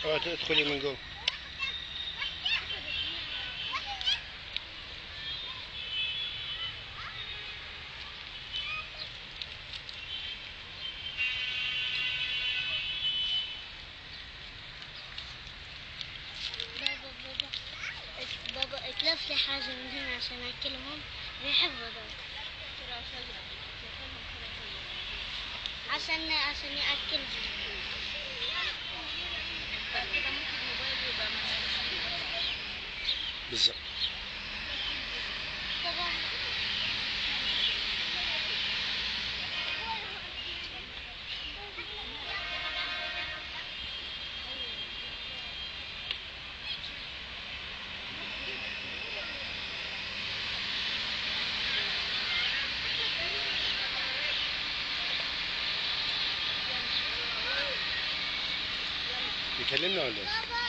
اوعى تدخلي من جوه بابا بابا بابا اتلف لي حاجة من هنا عشان أكلهم بيحبوا دول عشان عشان يأكلهم كده ممكن موبايله يبقى ملهوش بالظبط طبعا يكلمنا ولا ايه؟